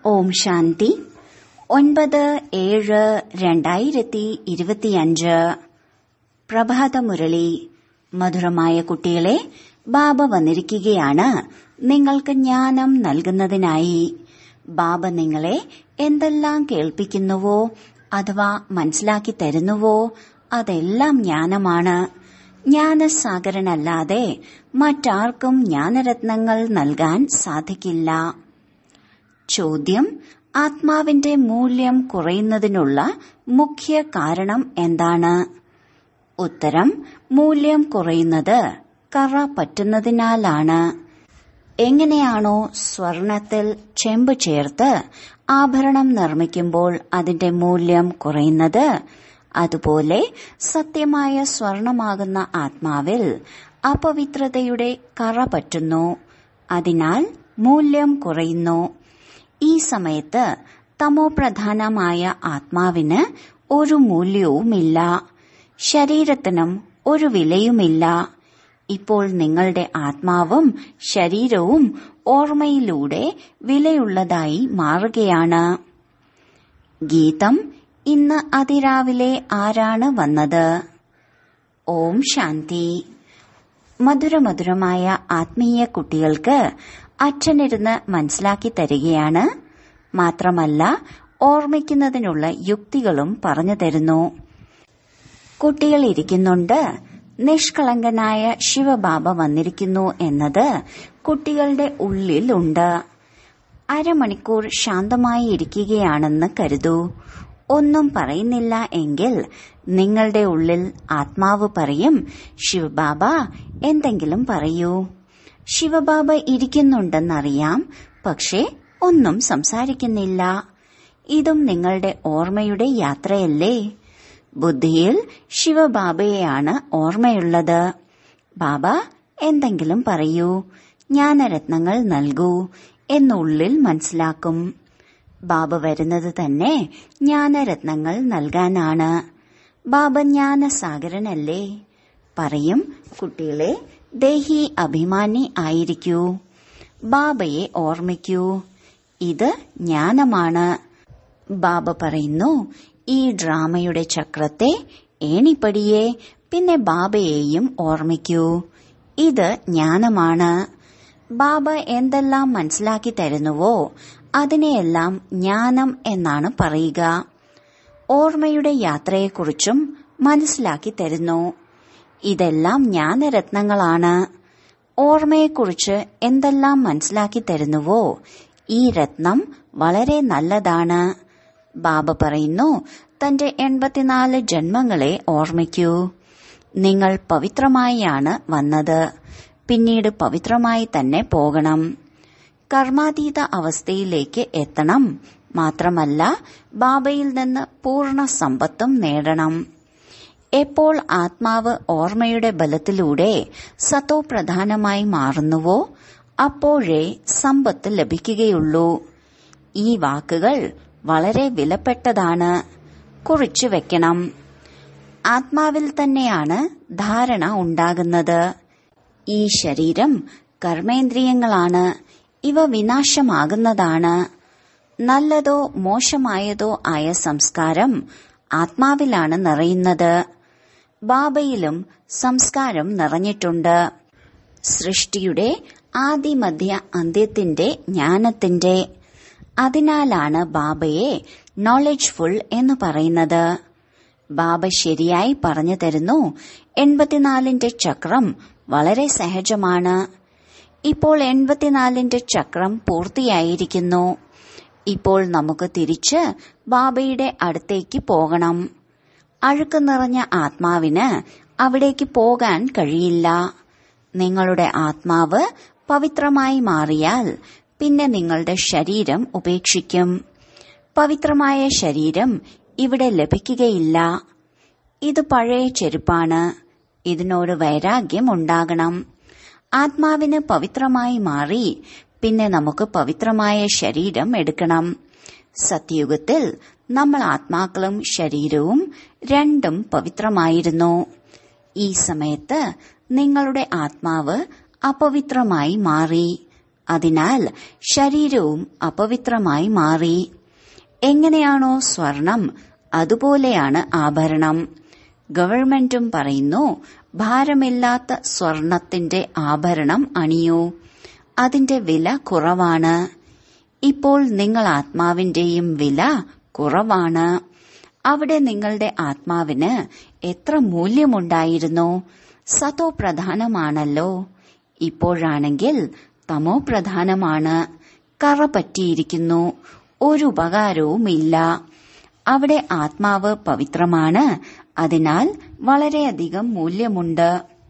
ഓം ശാന്തി ഒൻപത് ഏഴ് രണ്ടായിരത്തി ഇരുപത്തിയഞ്ച് പ്രഭാതമുരളി മധുരമായ കുട്ടികളെ ബാബ വന്നിരിക്കുകയാണ് നിങ്ങൾക്ക് ജ്ഞാനം നൽകുന്നതിനായി ബാബ നിങ്ങളെ എന്തെല്ലാം കേൾപ്പിക്കുന്നുവോ അഥവാ മനസ്സിലാക്കി തരുന്നുവോ അതെല്ലാം ജ്ഞാനമാണ് ജ്ഞാനസാഗരനല്ലാതെ മറ്റാർക്കും ജ്ഞാനരത്നങ്ങൾ നൽകാൻ സാധിക്കില്ല ചോദ്യം ആത്മാവിന്റെ മൂല്യം കുറയുന്നതിനുള്ള മുഖ്യ കാരണം എന്താണ് ഉത്തരം മൂല്യം കുറയുന്നത് കറ പറ്റുന്നതിനാലാണ് എങ്ങനെയാണോ സ്വർണത്തിൽ ചെമ്പ് ചേർത്ത് ആഭരണം നിർമ്മിക്കുമ്പോൾ അതിന്റെ മൂല്യം കുറയുന്നത് അതുപോലെ സത്യമായ സ്വർണമാകുന്ന ആത്മാവിൽ അപവിത്രതയുടെ കറ പറ്റുന്നു അതിനാൽ മൂല്യം കുറയുന്നു ഈ സമയത്ത് തമോപ്രധാനമായ ആത്മാവിന് ഒരു മൂല്യവുമില്ല ശരീരത്തിനും ഒരു വിലയുമില്ല ഇപ്പോൾ നിങ്ങളുടെ ആത്മാവും ശരീരവും ഓർമ്മയിലൂടെ വിലയുള്ളതായി മാറുകയാണ് ഗീതം ഇന്ന് അതിരാവിലെ ആരാണ് വന്നത് ഓം ശാന്തി മധുരമധുരമായ ആത്മീയ കുട്ടികൾക്ക് അച്ഛനിരുന്ന് മനസ്സിലാക്കി തരികയാണ് മാത്രമല്ല ഓർമ്മിക്കുന്നതിനുള്ള യുക്തികളും പറഞ്ഞു തരുന്നു കുട്ടികൾ ഇരിക്കുന്നുണ്ട് നിഷ്കളങ്കനായ ശിവബാബ വന്നിരിക്കുന്നു എന്നത് കുട്ടികളുടെ ഉള്ളിലുണ്ട് അരമണിക്കൂർ ശാന്തമായി ഇരിക്കുകയാണെന്ന് കരുതൂ ഒന്നും പറയുന്നില്ല എങ്കിൽ നിങ്ങളുടെ ഉള്ളിൽ ആത്മാവ് പറയും ശിവബാബ എന്തെങ്കിലും പറയൂ ശിവബാബ ഇരിക്കുന്നുണ്ടെന്നറിയാം പക്ഷേ ഒന്നും സംസാരിക്കുന്നില്ല ഇതും നിങ്ങളുടെ ഓർമ്മയുടെ യാത്രയല്ലേ ബുദ്ധിയിൽ ശിവബാബയെയാണ് ഓർമ്മയുള്ളത് ബാബ എന്തെങ്കിലും പറയൂ ജ്ഞാനരത്നങ്ങൾ നൽകൂ എന്നുള്ളിൽ മനസ്സിലാക്കും ബാബ വരുന്നത് തന്നെ ജ്ഞാനരത്നങ്ങൾ നൽകാനാണ് ബാബ ജ്ഞാനസാഗരനല്ലേ പറയും കുട്ടികളെ ദേഹി അഭിമാനി ആയിരിക്കൂ ബാബയെ ഓർമ്മിക്കൂ ഇത് ജ്ഞാനമാണ് ബാബ പറയുന്നു ഈ ഡ്രാമയുടെ ചക്രത്തെ ഏണിപ്പടിയെ പിന്നെ ബാബയെയും ഓർമ്മിക്കൂ ഇത് ജ്ഞാനമാണ് ബാബ എന്തെല്ലാം മനസ്സിലാക്കി തരുന്നുവോ അതിനെയെല്ലാം ജ്ഞാനം എന്നാണ് പറയുക ഓർമ്മയുടെ യാത്രയെക്കുറിച്ചും മനസ്സിലാക്കി തരുന്നു ഇതെല്ലാം ജ്ഞാനരത്നങ്ങളാണ് ഓർമ്മയെക്കുറിച്ച് എന്തെല്ലാം മനസ്സിലാക്കി തരുന്നുവോ ഈ രത്നം വളരെ നല്ലതാണ് ബാബ പറയുന്നു തന്റെ എൺപത്തിനാല് ജന്മങ്ങളെ ഓർമ്മിക്കൂ നിങ്ങൾ പവിത്രമായാണ് വന്നത് പിന്നീട് പവിത്രമായി തന്നെ പോകണം കർമാതീത അവസ്ഥയിലേക്ക് എത്തണം മാത്രമല്ല ബാബയിൽ നിന്ന് പൂർണ്ണ സമ്പത്തും നേടണം എപ്പോൾ ആത്മാവ് ഓർമ്മയുടെ ബലത്തിലൂടെ സത്തോ പ്രധാനമായി മാറുന്നുവോ അപ്പോഴേ സമ്പത്ത് ലഭിക്കുകയുള്ളൂ ഈ വാക്കുകൾ വളരെ വിലപ്പെട്ടതാണ് കുറിച്ചു വെക്കണം ആത്മാവിൽ തന്നെയാണ് ധാരണ ഉണ്ടാകുന്നത് ഈ ശരീരം കർമ്മേന്ദ്രിയങ്ങളാണ് ഇവ വിനാശമാകുന്നതാണ് നല്ലതോ മോശമായതോ ആയ സംസ്കാരം ആത്മാവിലാണ് നിറയുന്നത് ബാബയിലും സംസ്കാരം നിറഞ്ഞിട്ടുണ്ട് സൃഷ്ടിയുടെ ആദിമധ്യ അന്ത്യത്തിന്റെ ജ്ഞാനത്തിന്റെ അതിനാലാണ് ബാബയെ നോളജ്ഫുൾ എന്ന് പറയുന്നത് ബാബ ശരിയായി പറഞ്ഞു തരുന്നു എൺപത്തിനാലിന്റെ ചക്രം വളരെ സഹജമാണ് ഇപ്പോൾ എൺപത്തിനാലിന്റെ ചക്രം പൂർത്തിയായിരിക്കുന്നു ഇപ്പോൾ നമുക്ക് തിരിച്ച് ബാബയുടെ അടുത്തേക്ക് പോകണം അഴുക്ക് നിറഞ്ഞ ആത്മാവിന് അവിടേക്ക് പോകാൻ കഴിയില്ല നിങ്ങളുടെ ആത്മാവ് പവിത്രമായി മാറിയാൽ പിന്നെ നിങ്ങളുടെ ശരീരം ഉപേക്ഷിക്കും പവിത്രമായ ശരീരം ഇവിടെ ലഭിക്കുകയില്ല ഇത് പഴയ ചെരുപ്പാണ് ഇതിനോട് വൈരാഗ്യം ഉണ്ടാകണം ആത്മാവിന് പവിത്രമായി മാറി പിന്നെ നമുക്ക് പവിത്രമായ ശരീരം എടുക്കണം സത്യയുഗത്തിൽ നമ്മൾ ആത്മാക്കളും ശരീരവും രണ്ടും പവിത്രമായിരുന്നു ഈ സമയത്ത് നിങ്ങളുടെ ആത്മാവ് അപവിത്രമായി മാറി അതിനാൽ ശരീരവും അപവിത്രമായി മാറി എങ്ങനെയാണോ സ്വർണം അതുപോലെയാണ് ആഭരണം ഗവൺമെന്റും പറയുന്നു ഭാരമില്ലാത്ത സ്വർണത്തിന്റെ ആഭരണം അണിയൂ അതിന്റെ വില കുറവാണ് ഇപ്പോൾ നിങ്ങൾ ആത്മാവിന്റെയും വില കുറവാണ് അവിടെ നിങ്ങളുടെ ആത്മാവിന് എത്ര മൂല്യമുണ്ടായിരുന്നു സതോ പ്രധാനമാണല്ലോ ഇപ്പോഴാണെങ്കിൽ തമോ പ്രധാനമാണ് കറ പറ്റിയിരിക്കുന്നു ഒരു ഉപകാരവുമില്ല അവിടെ ആത്മാവ് പവിത്രമാണ് അതിനാൽ വളരെയധികം മൂല്യമുണ്ട്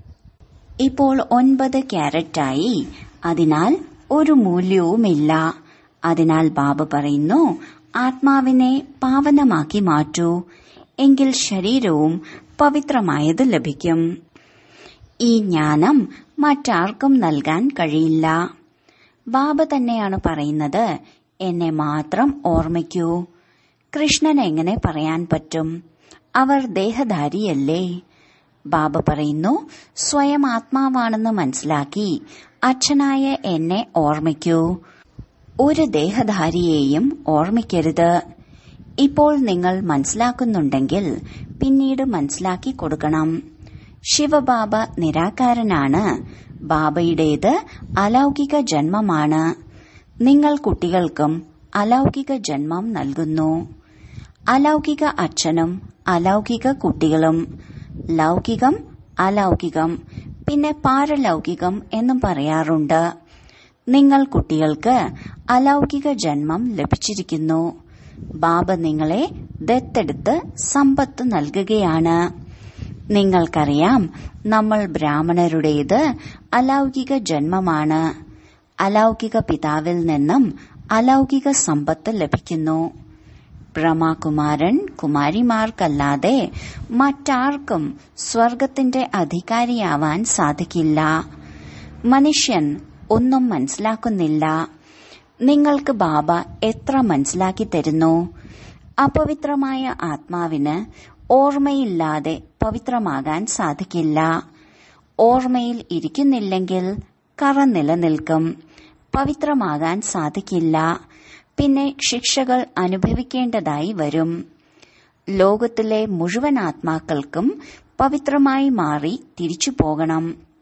ഇപ്പോൾ ഒൻപത് ക്യാരറ്റായി അതിനാൽ ഒരു മൂല്യവുമില്ല അതിനാൽ ബാബ പറയുന്നു ആത്മാവിനെ പാവനമാക്കി മാറ്റൂ എങ്കിൽ ശരീരവും പവിത്രമായത് ലഭിക്കും ഈ ജ്ഞാനം മറ്റാർക്കും നൽകാൻ കഴിയില്ല ബാബ തന്നെയാണ് പറയുന്നത് എന്നെ മാത്രം ഓർമ്മിക്കൂ കൃഷ്ണൻ എങ്ങനെ പറയാൻ പറ്റും അവർ ദേഹധാരിയല്ലേ ബാബ പറയുന്നു സ്വയം ആത്മാവാണെന്ന് മനസ്സിലാക്കി അച്ഛനായ എന്നെ ഓർമ്മിക്കൂ ഒരു ദേഹധാരിയെയും ഓർമ്മിക്കരുത് ഇപ്പോൾ നിങ്ങൾ മനസ്സിലാക്കുന്നുണ്ടെങ്കിൽ പിന്നീട് മനസ്സിലാക്കി കൊടുക്കണം ശിവബാബ നിരാകാരനാണ് ബാബയുടേത് അലൗകിക ജന്മമാണ് നിങ്ങൾ കുട്ടികൾക്കും അലൗകിക ജന്മം നൽകുന്നു അലൗകിക അച്ഛനും അലൗകിക കുട്ടികളും ലൗകികം അലൗകികം പിന്നെ പാരലൗകികം എന്നും പറയാറുണ്ട് നിങ്ങൾ കുട്ടികൾക്ക് അലൗകിക ജന്മം ലഭിച്ചിരിക്കുന്നു ബാബ നിങ്ങളെ ദത്തെടുത്ത് സമ്പത്ത് നൽകുകയാണ് നിങ്ങൾക്കറിയാം നമ്മൾ ബ്രാഹ്മണരുടേത് അലൗകിക ജന്മമാണ് അലൗകിക പിതാവിൽ നിന്നും അലൗകിക സമ്പത്ത് ലഭിക്കുന്നു ബ്രഹ്മകുമാരൻ കുമാരിമാർക്കല്ലാതെ മറ്റാർക്കും സ്വർഗത്തിന്റെ അധികാരിയാവാൻ സാധിക്കില്ല മനുഷ്യൻ ഒന്നും മനസ്സിലാക്കുന്നില്ല നിങ്ങൾക്ക് ബാബ എത്ര മനസ്സിലാക്കി തരുന്നു അപവിത്രമായ ആത്മാവിന് ഓർമ്മയില്ലാതെ പവിത്രമാകാൻ സാധിക്കില്ല ഓർമ്മയിൽ ഇരിക്കുന്നില്ലെങ്കിൽ കറ നിലനിൽക്കും പവിത്രമാകാൻ സാധിക്കില്ല പിന്നെ ശിക്ഷകൾ അനുഭവിക്കേണ്ടതായി വരും ലോകത്തിലെ മുഴുവൻ ആത്മാക്കൾക്കും പവിത്രമായി മാറി തിരിച്ചു പോകണം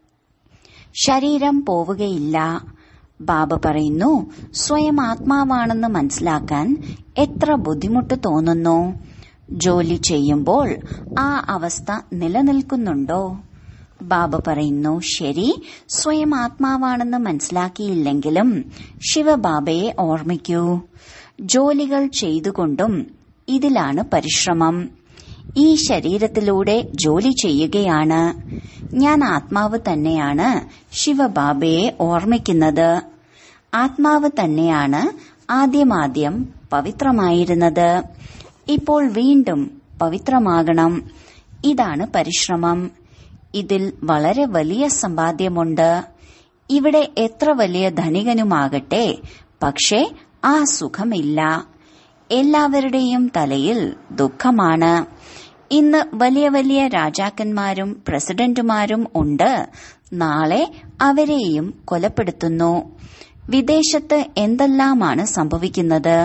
ശരീരം പോവുകയില്ല ബാബ പറയുന്നു സ്വയം ആത്മാവാണെന്ന് മനസ്സിലാക്കാൻ എത്ര ബുദ്ധിമുട്ട് തോന്നുന്നു ജോലി ചെയ്യുമ്പോൾ ആ അവസ്ഥ നിലനിൽക്കുന്നുണ്ടോ ബാബ പറയുന്നു ശരി സ്വയം ആത്മാവാണെന്ന് മനസ്സിലാക്കിയില്ലെങ്കിലും ശിവബാബയെ ഓർമ്മിക്കൂ ജോലികൾ ചെയ്തുകൊണ്ടും ഇതിലാണ് പരിശ്രമം ഈ ശരീരത്തിലൂടെ ജോലി ചെയ്യുകയാണ് ഞാൻ ആത്മാവ് തന്നെയാണ് ശിവബാബയെ ഓർമ്മിക്കുന്നത് ആത്മാവ് തന്നെയാണ് ആദ്യമാദ്യം പവിത്രമായിരുന്നത് ഇപ്പോൾ വീണ്ടും പവിത്രമാകണം ഇതാണ് പരിശ്രമം ഇതിൽ വളരെ വലിയ സമ്പാദ്യമുണ്ട് ഇവിടെ എത്ര വലിയ ധനികനുമാകട്ടെ പക്ഷേ ആ സുഖമില്ല എല്ലാവരുടെയും തലയിൽ ദുഃഖമാണ് ഇന്ന് വലിയ വലിയ രാജാക്കന്മാരും പ്രസിഡന്റുമാരും ഉണ്ട് നാളെ അവരെയും കൊലപ്പെടുത്തുന്നു വിദേശത്ത് എന്തെല്ലാമാണ് സംഭവിക്കുന്നത്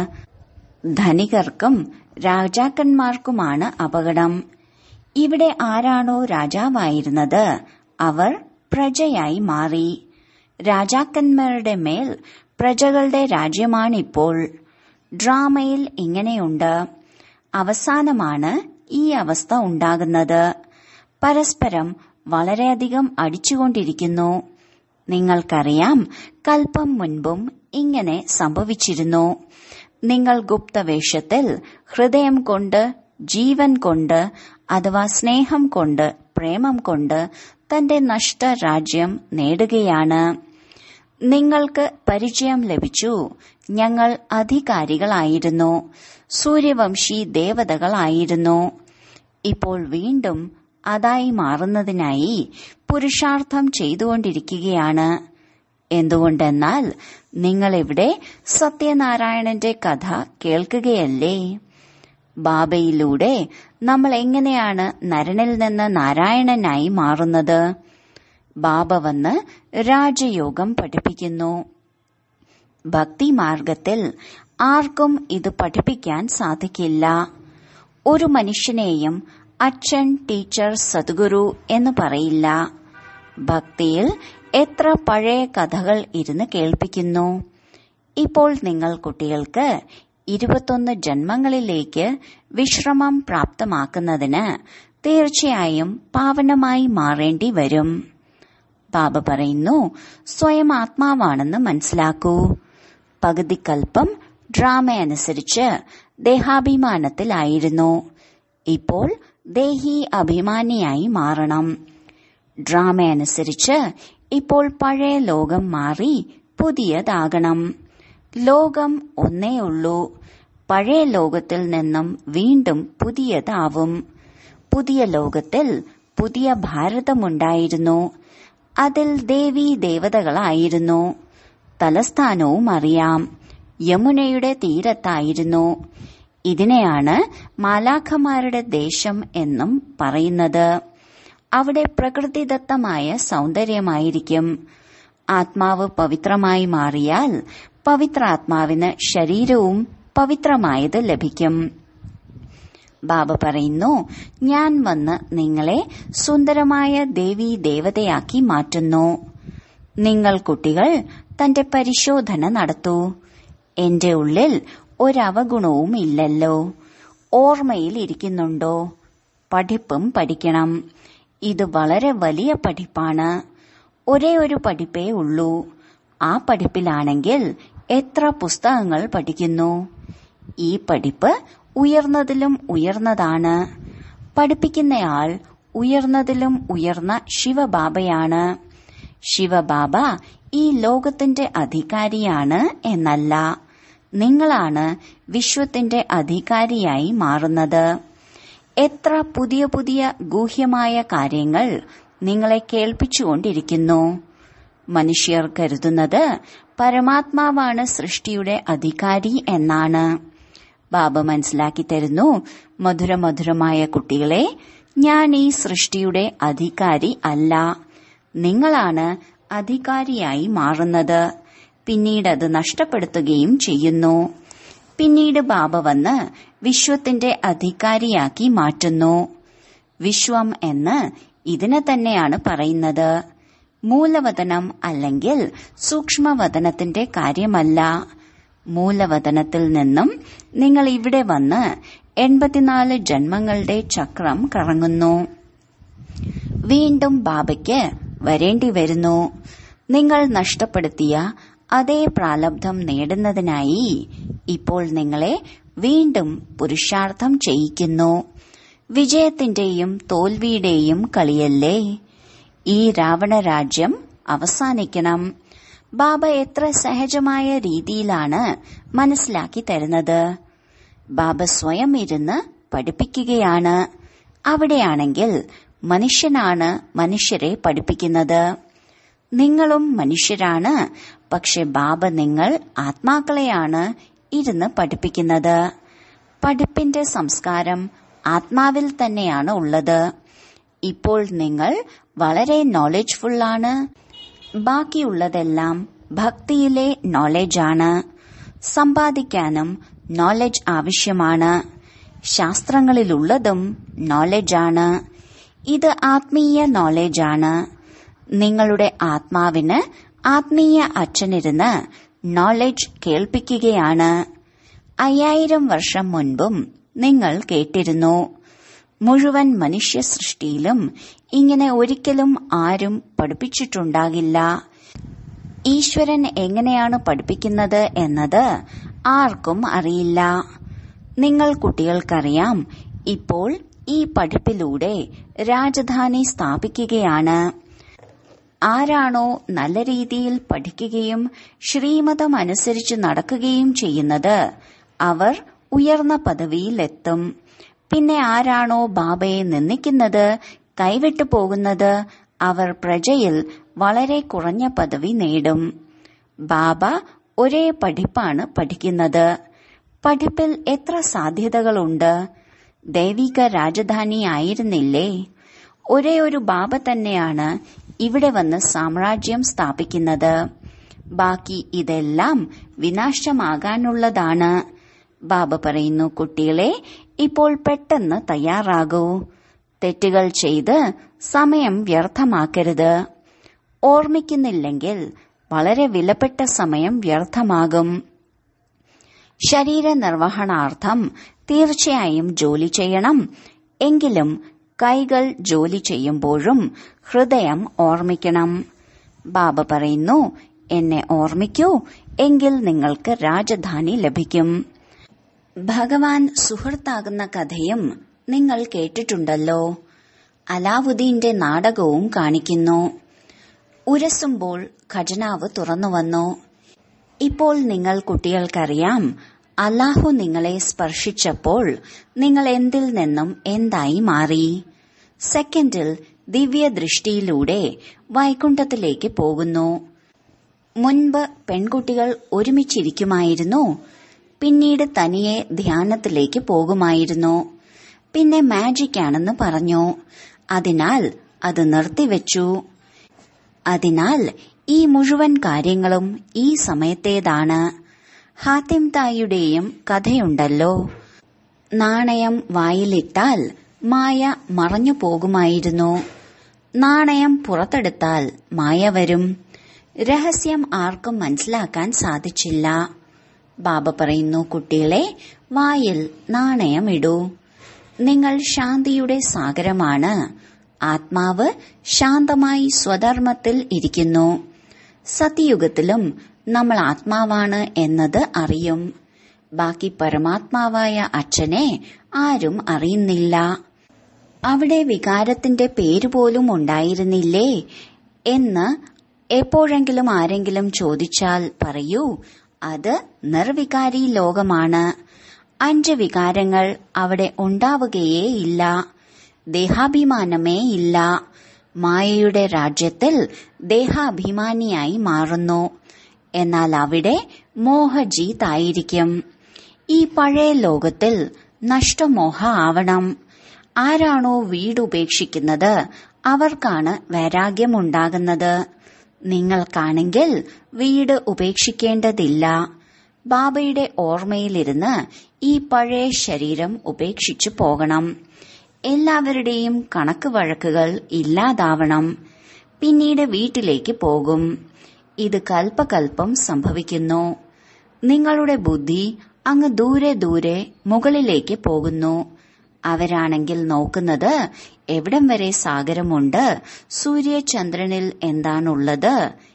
ധനികർക്കും രാജാക്കന്മാർക്കുമാണ് അപകടം ഇവിടെ ആരാണോ രാജാവായിരുന്നത് അവർ പ്രജയായി മാറി രാജാക്കന്മാരുടെ മേൽ പ്രജകളുടെ രാജ്യമാണിപ്പോൾ ഡ്രാമയിൽ ഇങ്ങനെയുണ്ട് അവസാനമാണ് ഈ അവസ്ഥ ഉണ്ടാകുന്നത് പരസ്പരം വളരെയധികം അടിച്ചുകൊണ്ടിരിക്കുന്നു നിങ്ങൾക്കറിയാം കൽപ്പം മുൻപും ഇങ്ങനെ സംഭവിച്ചിരുന്നു നിങ്ങൾ ഗുപ്തവേഷത്തിൽ ഹൃദയം കൊണ്ട് ജീവൻ കൊണ്ട് അഥവാ സ്നേഹം കൊണ്ട് പ്രേമം കൊണ്ട് തന്റെ നഷ്ട രാജ്യം നേടുകയാണ് നിങ്ങൾക്ക് പരിചയം ലഭിച്ചു ഞങ്ങൾ അധികാരികളായിരുന്നു സൂര്യവംശി ദേവതകളായിരുന്നു ഇപ്പോൾ വീണ്ടും അതായി മാറുന്നതിനായി പുരുഷാർത്ഥം ചെയ്തുകൊണ്ടിരിക്കുകയാണ് എന്തുകൊണ്ടെന്നാൽ നിങ്ങളിവിടെ സത്യനാരായണന്റെ കഥ കേൾക്കുകയല്ലേ ബാബയിലൂടെ നമ്മൾ എങ്ങനെയാണ് നരനിൽ നിന്ന് നാരായണനായി മാറുന്നത് ബാബ വന്ന് രാജയോഗം പഠിപ്പിക്കുന്നു ഭക്തിമാർഗത്തിൽ ആർക്കും ഇത് പഠിപ്പിക്കാൻ സാധിക്കില്ല ഒരു മനുഷ്യനെയും അച്ഛൻ ടീച്ചർ സദ്ഗുരു എന്ന് പറയില്ല ഭക്തിയിൽ എത്ര പഴയ കഥകൾ ഇരുന്ന് കേൾപ്പിക്കുന്നു ഇപ്പോൾ നിങ്ങൾ കുട്ടികൾക്ക് ഇരുപത്തൊന്ന് ജന്മങ്ങളിലേക്ക് വിശ്രമം പ്രാപ്തമാക്കുന്നതിന് തീർച്ചയായും പാവനമായി മാറേണ്ടി വരും ബാബ പറയുന്നു സ്വയം ആത്മാവാണെന്ന് മനസ്സിലാക്കൂ പകുതിക്കൽപ്പം ഡ്രാമ അനുസരിച്ച് ദേഹാഭിമാനത്തിലായിരുന്നു ഇപ്പോൾ ദേഹി അഭിമാനിയായി മാറണം ഡ്രാമ അനുസരിച്ച് ഇപ്പോൾ പഴയ ലോകം മാറി പുതിയതാകണം ലോകം ഒന്നേ ഉള്ളൂ പഴയ ലോകത്തിൽ നിന്നും വീണ്ടും പുതിയതാവും പുതിയ ലോകത്തിൽ പുതിയ ഭാരതമുണ്ടായിരുന്നു അതിൽ ദേവീ ദേവതകളായിരുന്നു തലസ്ഥാനവും അറിയാം യമുനയുടെ തീരത്തായിരുന്നു ഇതിനെയാണ് മാലാഖമാരുടെ ദേശം എന്നും പറയുന്നത് അവിടെ പ്രകൃതിദത്തമായ സൗന്ദര്യമായിരിക്കും ആത്മാവ് പവിത്രമായി മാറിയാൽ പവിത്രാത്മാവിന് ശരീരവും പവിത്രമായത് ലഭിക്കും ബാബ പറയുന്നു ഞാൻ വന്ന് നിങ്ങളെ സുന്ദരമായ ദേവീ ദേവതയാക്കി മാറ്റുന്നു നിങ്ങൾ കുട്ടികൾ തന്റെ പരിശോധന നടത്തൂ എന്റെ ഉള്ളിൽ ഒരവഗുണവും ഇല്ലല്ലോ ഓർമ്മയിൽ ഇരിക്കുന്നുണ്ടോ പഠിപ്പും പഠിക്കണം ഇത് വളരെ വലിയ പഠിപ്പാണ് ഒരേ ഒരു പഠിപ്പേ ഉള്ളൂ ആ പഠിപ്പിലാണെങ്കിൽ എത്ര പുസ്തകങ്ങൾ പഠിക്കുന്നു ഈ പഠിപ്പ് ഉയർന്നതിലും ഉയർന്നതാണ് പഠിപ്പിക്കുന്നയാൾ ഉയർന്നതിലും ഉയർന്ന ശിവബാബയാണ് ശിവബാബ ഈ ലോകത്തിന്റെ അധികാരിയാണ് എന്നല്ല നിങ്ങളാണ് വിശ്വത്തിന്റെ അധികാരിയായി മാറുന്നത് എത്ര പുതിയ പുതിയ ഗൂഹ്യമായ കാര്യങ്ങൾ നിങ്ങളെ കേൾപ്പിച്ചുകൊണ്ടിരിക്കുന്നു മനുഷ്യർ കരുതുന്നത് പരമാത്മാവാണ് സൃഷ്ടിയുടെ അധികാരി എന്നാണ് ബാബ മനസ്സിലാക്കി തരുന്നു മധുരമധുരമായ കുട്ടികളെ ഞാൻ ഈ സൃഷ്ടിയുടെ അധികാരി അല്ല നിങ്ങളാണ് അധികാരിയായി മാറുന്നത് പിന്നീട് അത് നഷ്ടപ്പെടുത്തുകയും ചെയ്യുന്നു പിന്നീട് ബാബ വന്ന് വിശ്വത്തിന്റെ അധികാരിയാക്കി മാറ്റുന്നു വിശ്വം എന്ന് ഇതിനെ തന്നെയാണ് പറയുന്നത് മൂലവതനം അല്ലെങ്കിൽ സൂക്ഷ്മവതനത്തിന്റെ കാര്യമല്ല മൂലവതനത്തിൽ നിന്നും നിങ്ങൾ ഇവിടെ വന്ന് എൺപത്തിനാല് ജന്മങ്ങളുടെ ചക്രം കറങ്ങുന്നു വീണ്ടും ബാബയ്ക്ക് വരേണ്ടി വരുന്നു നിങ്ങൾ നഷ്ടപ്പെടുത്തിയ അതേ പ്രാലബ്ധം നേടുന്നതിനായി ഇപ്പോൾ നിങ്ങളെ വീണ്ടും പുരുഷാർത്ഥം ചെയ്യിക്കുന്നു വിജയത്തിന്റെയും തോൽവിയുടെയും കളിയല്ലേ ഈ രാവണ രാജ്യം അവസാനിക്കണം ബാബ എത്ര സഹജമായ രീതിയിലാണ് മനസ്സിലാക്കി തരുന്നത് ബാബ സ്വയം ഇരുന്ന് പഠിപ്പിക്കുകയാണ് അവിടെയാണെങ്കിൽ മനുഷ്യനാണ് മനുഷ്യരെ പഠിപ്പിക്കുന്നത് നിങ്ങളും മനുഷ്യരാണ് പക്ഷെ ബാബ നിങ്ങൾ ആത്മാക്കളെയാണ് ഇരുന്ന് പഠിപ്പിക്കുന്നത് പഠിപ്പിന്റെ സംസ്കാരം ആത്മാവിൽ തന്നെയാണ് ഉള്ളത് ഇപ്പോൾ നിങ്ങൾ വളരെ നോളജ്ഫുള്ളാണ് ബാക്കിയുള്ളതെല്ലാം ഭക്തിയിലെ നോളജാണ് സമ്പാദിക്കാനും നോളജ് ആവശ്യമാണ് ശാസ്ത്രങ്ങളിലുള്ളതും നോളജാണ് ഇത് ആത്മീയ നോളജാണ് നിങ്ങളുടെ ആത്മാവിന് ആത്മീയ അച്ഛനിരുന്ന് നോളജ് കേൾപ്പിക്കുകയാണ് അയ്യായിരം വർഷം മുൻപും നിങ്ങൾ കേട്ടിരുന്നു മുഴുവൻ മനുഷ്യ സൃഷ്ടിയിലും ഇങ്ങനെ ഒരിക്കലും ആരും പഠിപ്പിച്ചിട്ടുണ്ടാകില്ല ഈശ്വരൻ എങ്ങനെയാണ് പഠിപ്പിക്കുന്നത് എന്നത് ആർക്കും അറിയില്ല നിങ്ങൾ കുട്ടികൾക്കറിയാം ഇപ്പോൾ ഈ പഠിപ്പിലൂടെ രാജധാനി സ്ഥാപിക്കുകയാണ് ആരാണോ നല്ല രീതിയിൽ പഠിക്കുകയും ശ്രീമതം അനുസരിച്ച് നടക്കുകയും ചെയ്യുന്നത് അവർ ഉയർന്ന പദവിയിലെത്തും പിന്നെ ആരാണോ ബാബയെ നിന്ദിക്കുന്നത് കൈവിട്ടു പോകുന്നത് അവർ പ്രജയിൽ വളരെ കുറഞ്ഞ പദവി നേടും ബാബ ഒരേ പഠിപ്പാണ് പഠിക്കുന്നത് പഠിപ്പിൽ എത്ര സാധ്യതകളുണ്ട് ദൈവിക രാജധാനി ആയിരുന്നില്ലേ ഒരേ ഒരു ബാബ തന്നെയാണ് ഇവിടെ വന്ന് സാമ്രാജ്യം സ്ഥാപിക്കുന്നത് ബാക്കി ഇതെല്ലാം വിനാശമാകാനുള്ളതാണ് ബാബ പറയുന്നു കുട്ടികളെ ഇപ്പോൾ പെട്ടെന്ന് തയ്യാറാകൂ തെറ്റുകൾ ചെയ്ത് സമയം വ്യർത്ഥമാക്കരുത് ഓർമ്മിക്കുന്നില്ലെങ്കിൽ വളരെ വിലപ്പെട്ട സമയം വ്യർത്ഥമാകും ശരീര നിർവഹണാർത്ഥം തീർച്ചയായും ജോലി ചെയ്യണം എങ്കിലും കൈകൾ ജോലി ചെയ്യുമ്പോഴും ഹൃദയം ഓർമ്മിക്കണം ബാബ പറയുന്നു എന്നെ ഓർമ്മിക്കൂ എങ്കിൽ നിങ്ങൾക്ക് രാജധാനി ലഭിക്കും ഭഗവാൻ സുഹൃത്താകുന്ന കഥയും നിങ്ങൾ കേട്ടിട്ടുണ്ടല്ലോ അലാവുദ്ദീന്റെ നാടകവും കാണിക്കുന്നു ഉരസുമ്പോൾ ഖജനാവ് തുറന്നുവന്നു ഇപ്പോൾ നിങ്ങൾ കുട്ടികൾക്കറിയാം അല്ലാഹു നിങ്ങളെ സ്പർശിച്ചപ്പോൾ നിങ്ങൾ എന്തിൽ നിന്നും എന്തായി മാറി സെക്കൻഡിൽ ദിവ്യദൃഷ്ടിയിലൂടെ വൈകുണ്ഠത്തിലേക്ക് പോകുന്നു മുൻപ് പെൺകുട്ടികൾ ഒരുമിച്ചിരിക്കുമായിരുന്നു പിന്നീട് തനിയെ ധ്യാനത്തിലേക്ക് പോകുമായിരുന്നു പിന്നെ മാജിക് ആണെന്ന് പറഞ്ഞു അതിനാൽ അത് നിർത്തിവെച്ചു അതിനാൽ ഈ മുഴുവൻ കാര്യങ്ങളും ഈ സമയത്തേതാണ് ഹാത്തിം തായിയുടെയും കഥയുണ്ടല്ലോ നാണയം വായിലിട്ടാൽ മായ മറഞ്ഞു പോകുമായിരുന്നു നാണയം പുറത്തെടുത്താൽ മായ വരും രഹസ്യം ആർക്കും മനസ്സിലാക്കാൻ സാധിച്ചില്ല ബാബ പറയുന്നു കുട്ടികളെ വായിൽ നാണയം ഇടൂ നിങ്ങൾ ശാന്തിയുടെ സാഗരമാണ് ആത്മാവ് ശാന്തമായി സ്വധർമ്മത്തിൽ ഇരിക്കുന്നു സത്യയുഗത്തിലും നമ്മൾ ആത്മാവാണ് എന്നത് അറിയും ബാക്കി പരമാത്മാവായ അച്ഛനെ ആരും അറിയുന്നില്ല അവിടെ വികാരത്തിന്റെ പേരുപോലും ഉണ്ടായിരുന്നില്ലേ എന്ന് എപ്പോഴെങ്കിലും ആരെങ്കിലും ചോദിച്ചാൽ പറയൂ അത് നിർവികാരി ലോകമാണ് അഞ്ച് വികാരങ്ങൾ അവിടെ ഉണ്ടാവുകയേ ഇല്ല ദേഹാഭിമാനമേ ഇല്ല മായയുടെ രാജ്യത്തിൽ ദേഹാഭിമാനിയായി മാറുന്നു എന്നാൽ അവിടെ മോഹജീതായിരിക്കും ഈ പഴയ ലോകത്തിൽ നഷ്ടമോഹ ആവണം ആരാണോ വീട് ഉപേക്ഷിക്കുന്നത് അവർക്കാണ് വൈരാഗ്യമുണ്ടാകുന്നത് നിങ്ങൾക്കാണെങ്കിൽ വീട് ഉപേക്ഷിക്കേണ്ടതില്ല ബാബയുടെ ഓർമ്മയിലിരുന്ന് ഈ പഴയ ശരീരം ഉപേക്ഷിച്ചു പോകണം എല്ലാവരുടെയും കണക്ക് വഴക്കുകൾ ഇല്ലാതാവണം പിന്നീട് വീട്ടിലേക്ക് പോകും ഇത് കൽപ്പകൽപ്പം സംഭവിക്കുന്നു നിങ്ങളുടെ ബുദ്ധി അങ്ങ് ദൂരെ ദൂരെ മുകളിലേക്ക് പോകുന്നു അവരാണെങ്കിൽ നോക്കുന്നത് എവിടം വരെ സാഗരമുണ്ട് സൂര്യചന്ദ്രനിൽ എന്താണുള്ളത്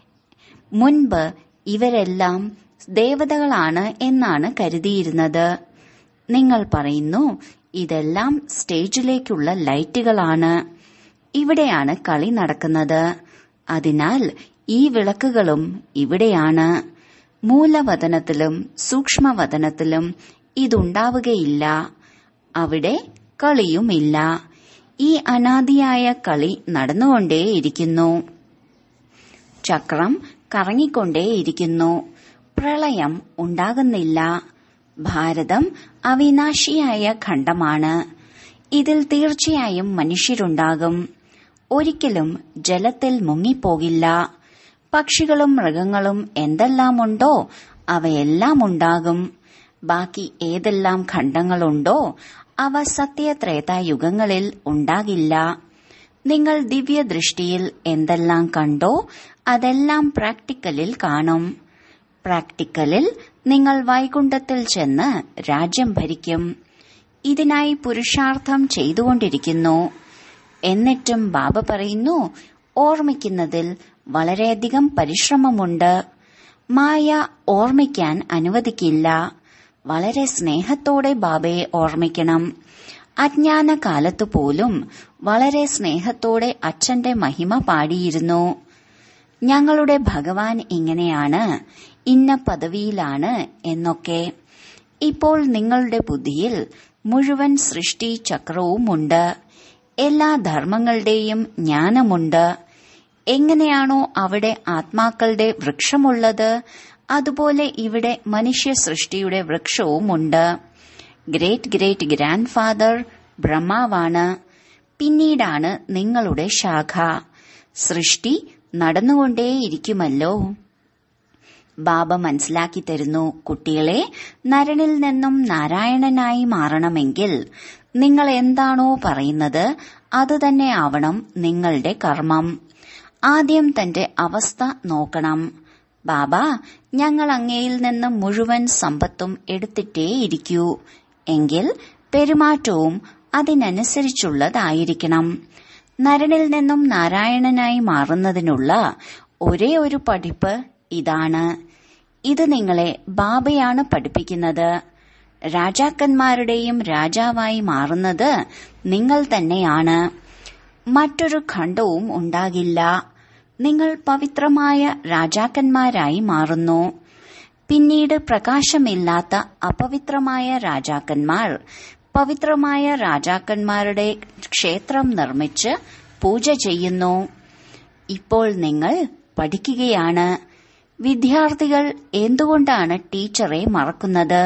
മുൻപ് ഇവരെല്ലാം ദേവതകളാണ് എന്നാണ് കരുതിയിരുന്നത് നിങ്ങൾ പറയുന്നു ഇതെല്ലാം സ്റ്റേജിലേക്കുള്ള ലൈറ്റുകളാണ് ഇവിടെയാണ് കളി നടക്കുന്നത് അതിനാൽ ഈ വിളക്കുകളും ഇവിടെയാണ് മൂലവതനത്തിലും സൂക്ഷ്മവതനത്തിലും ഇതുണ്ടാവുകയില്ല അവിടെ കളിയുമില്ല ഈ അനാദിയായ കളി നടന്നുകൊണ്ടേയിരിക്കുന്നു ചക്രം കറങ്ങിക്കൊണ്ടേയിരിക്കുന്നു പ്രളയം ഉണ്ടാകുന്നില്ല ഭാരതം അവിനാശിയായ ഖണ്ഡമാണ് ഇതിൽ തീർച്ചയായും മനുഷ്യരുണ്ടാകും ഒരിക്കലും ജലത്തിൽ മുങ്ങിപ്പോകില്ല പക്ഷികളും മൃഗങ്ങളും എന്തെല്ലാമുണ്ടോ അവയെല്ലാം ഉണ്ടാകും ബാക്കി ഏതെല്ലാം ഖണ്ഡങ്ങളുണ്ടോ അവ സത്യത്രേതായുഗങ്ങളിൽ ഉണ്ടാകില്ല നിങ്ങൾ ദിവ്യദൃഷ്ടിയിൽ എന്തെല്ലാം കണ്ടോ അതെല്ലാം പ്രാക്ടിക്കലിൽ കാണും പ്രാക്ടിക്കലിൽ നിങ്ങൾ വൈകുണ്ഠത്തിൽ ചെന്ന് രാജ്യം ഭരിക്കും ഇതിനായി പുരുഷാർത്ഥം ചെയ്തുകൊണ്ടിരിക്കുന്നു എന്നിട്ടും ബാബ പറയുന്നു ഓർമ്മിക്കുന്നതിൽ വളരെയധികം പരിശ്രമമുണ്ട് മായ ഓർമ്മിക്കാൻ അനുവദിക്കില്ല വളരെ സ്നേഹത്തോടെ ബാബയെ ഓർമ്മിക്കണം അജ്ഞാന കാലത്തു പോലും വളരെ സ്നേഹത്തോടെ അച്ഛന്റെ മഹിമ പാടിയിരുന്നു ഞങ്ങളുടെ ഭഗവാൻ ഇങ്ങനെയാണ് ഇന്ന പദവിയിലാണ് എന്നൊക്കെ ഇപ്പോൾ നിങ്ങളുടെ ബുദ്ധിയിൽ മുഴുവൻ സൃഷ്ടി ചക്രവുമുണ്ട് എല്ലാ ധർമ്മങ്ങളുടെയും ജ്ഞാനമുണ്ട് എങ്ങനെയാണോ അവിടെ ആത്മാക്കളുടെ വൃക്ഷമുള്ളത് അതുപോലെ ഇവിടെ മനുഷ്യ സൃഷ്ടിയുടെ വൃക്ഷവുമുണ്ട് ഗ്രേറ്റ് ഗ്രേറ്റ് ഗ്രാൻഡ് ഫാദർ ബ്രഹ്മാവാണ് പിന്നീടാണ് നിങ്ങളുടെ ശാഖ സൃഷ്ടി നടന്നുകൊണ്ടേയിരിക്കുമല്ലോ ബാബ മനസ്സിലാക്കി തരുന്നു കുട്ടികളെ നരനിൽ നിന്നും നാരായണനായി മാറണമെങ്കിൽ നിങ്ങൾ എന്താണോ പറയുന്നത് അതുതന്നെ ആവണം നിങ്ങളുടെ കർമ്മം ആദ്യം തന്റെ അവസ്ഥ നോക്കണം ബാബ ഞങ്ങൾ അങ്ങയിൽ നിന്ന് മുഴുവൻ സമ്പത്തും എടുത്തിട്ടേയിരിക്കൂ എങ്കിൽ പെരുമാറ്റവും അതിനനുസരിച്ചുള്ളതായിരിക്കണം നരനിൽ നിന്നും നാരായണനായി മാറുന്നതിനുള്ള ഒരേ ഒരു പഠിപ്പ് ഇതാണ് ഇത് നിങ്ങളെ ബാബയാണ് പഠിപ്പിക്കുന്നത് രാജാക്കന്മാരുടെയും രാജാവായി മാറുന്നത് നിങ്ങൾ തന്നെയാണ് മറ്റൊരു ഖണ്ഡവും ഉണ്ടാകില്ല നിങ്ങൾ പവിത്രമായ രാജാക്കന്മാരായി മാറുന്നു പിന്നീട് പ്രകാശമില്ലാത്ത അപവിത്രമായ രാജാക്കന്മാർ പവിത്രമായ രാജാക്കന്മാരുടെ ക്ഷേത്രം നിർമ്മിച്ച് പൂജ ചെയ്യുന്നു ഇപ്പോൾ നിങ്ങൾ പഠിക്കുകയാണ് വിദ്യാർത്ഥികൾ എന്തുകൊണ്ടാണ് ടീച്ചറെ മറക്കുന്നത്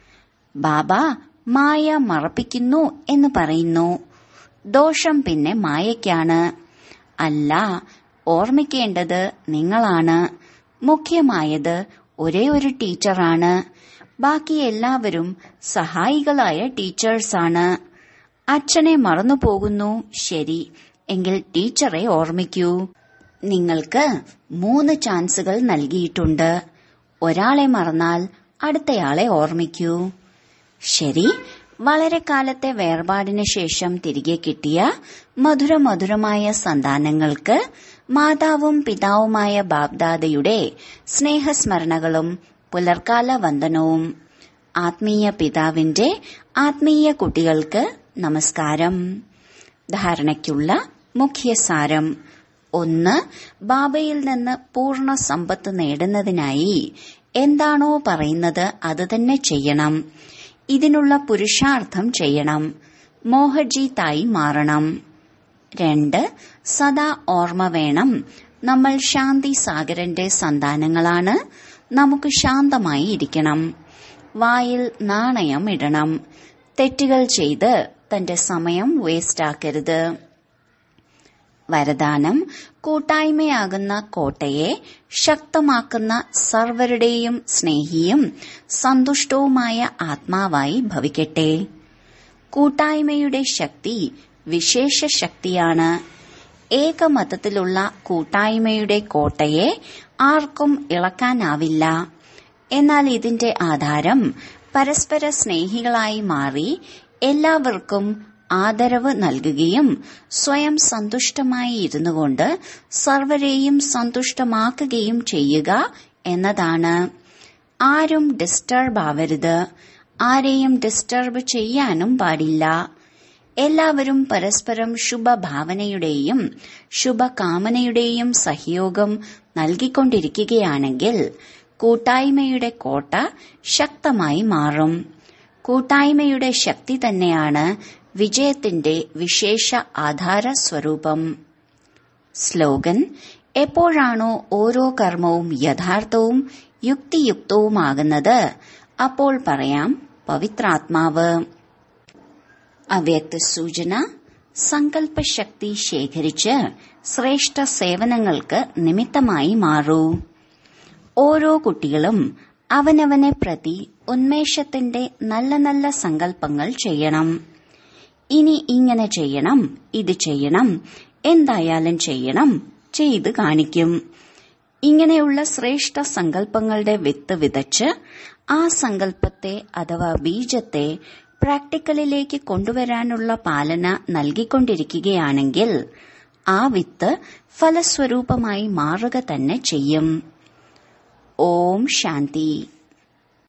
ബാബ മായ മറപ്പിക്കുന്നു എന്ന് പറയുന്നു ദോഷം പിന്നെ മായയ്ക്കാണ് അല്ല ഓർമ്മിക്കേണ്ടത് നിങ്ങളാണ് മുഖ്യമായത് ഒരേ ഒരു ടീച്ചറാണ് ബാക്കി എല്ലാവരും സഹായികളായ ടീച്ചേഴ്സാണ് അച്ഛനെ മറന്നുപോകുന്നു ശരി എങ്കിൽ ടീച്ചറെ ഓർമ്മിക്കൂ നിങ്ങൾക്ക് മൂന്ന് ചാൻസുകൾ നൽകിയിട്ടുണ്ട് ഒരാളെ മറന്നാൽ അടുത്തയാളെ ഓർമ്മിക്കൂ ശരി വളരെ കാലത്തെ വേർപാടിന് ശേഷം തിരികെ കിട്ടിയ മധുരമധുരമായ സന്താനങ്ങൾക്ക് മാതാവും പിതാവുമായ ബാബ്ദാദയുടെ സ്നേഹസ്മരണകളും പുലർക്കാല വന്ദനവും ആത്മീയ പിതാവിന്റെ ആത്മീയ കുട്ടികൾക്ക് നമസ്കാരം ധാരണയ്ക്കുള്ള മുഖ്യസാരം ഒന്ന് ബാബയിൽ നിന്ന് പൂർണ്ണ സമ്പത്ത് നേടുന്നതിനായി എന്താണോ പറയുന്നത് അത് തന്നെ ചെയ്യണം ഇതിനുള്ള പുരുഷാർത്ഥം ചെയ്യണം മോഹജീത്തായി മാറണം രണ്ട് സദാ ഓർമ്മ വേണം നമ്മൾ ശാന്തി സാഗരന്റെ സന്താനങ്ങളാണ് നമുക്ക് ശാന്തമായി ഇരിക്കണം വായിൽ നാണയം ഇടണം തെറ്റുകൾ ചെയ്ത് തന്റെ സമയം വേസ്റ്റാക്കരുത് വരദാനം കൂട്ടായ്മയാകുന്ന കോട്ടയെ ശക്തമാക്കുന്ന സർവരുടെയും സ്നേഹിയും സന്തുഷ്ടവുമായ ആത്മാവായി ഭവിക്കട്ടെ കൂട്ടായ്മയുടെ ശക്തി വിശേഷ ശക്തിയാണ് ഏകമതത്തിലുള്ള കൂട്ടായ്മയുടെ കോട്ടയെ ആർക്കും ഇളക്കാനാവില്ല എന്നാൽ ഇതിന്റെ ആധാരം പരസ്പര സ്നേഹികളായി മാറി എല്ലാവർക്കും ആദരവ് നൽകുകയും സ്വയം സന്തുഷ്ടമായി ഇരുന്നുകൊണ്ട് സർവരെയും സന്തുഷ്ടമാക്കുകയും ചെയ്യുക എന്നതാണ് ആരും ഡിസ്റ്റർബ് ആവരുത് ആരെയും ഡിസ്റ്റർബ് ചെയ്യാനും പാടില്ല എല്ലാവരും പരസ്പരം ശുഭഭാവനയുടെയും ശുഭകാമനയുടെയും സഹയോഗം നൽകിക്കൊണ്ടിരിക്കുകയാണെങ്കിൽ കൂട്ടായ്മയുടെ കോട്ട ശക്തമായി മാറും കൂട്ടായ്മയുടെ ശക്തി തന്നെയാണ് വിജയത്തിന്റെ വിശേഷ ആധാര സ്വരൂപം സ്ലോഗൻ എപ്പോഴാണോ ഓരോ കർമ്മവും യഥാർത്ഥവും യുക്തിയുക്തവുമാകുന്നത് അപ്പോൾ പറയാം പവിത്രാത്മാവ് അവ്യക്ത സൂചന സങ്കല്പശക്തി ശേഖരിച്ച് ശ്രേഷ്ഠ സേവനങ്ങൾക്ക് നിമിത്തമായി മാറൂ ഓരോ കുട്ടികളും അവനവനെ പ്രതി ഉന്മേഷത്തിന്റെ നല്ല നല്ല സങ്കല്പങ്ങൾ ചെയ്യണം ഇനി ഇങ്ങനെ ചെയ്യണം ഇത് ചെയ്യണം എന്തായാലും ചെയ്യണം ചെയ്ത് കാണിക്കും ഇങ്ങനെയുള്ള ശ്രേഷ്ഠ സങ്കല്പങ്ങളുടെ വിത്ത് വിതച്ച് ആ സങ്കല്പത്തെ അഥവാ ബീജത്തെ പ്രാക്ടിക്കലിലേക്ക് കൊണ്ടുവരാനുള്ള പാലന നൽകിക്കൊണ്ടിരിക്കുകയാണെങ്കിൽ ആ വിത്ത് ഫലസ്വരൂപമായി മാറുക തന്നെ ചെയ്യും ഓം ശാന്തി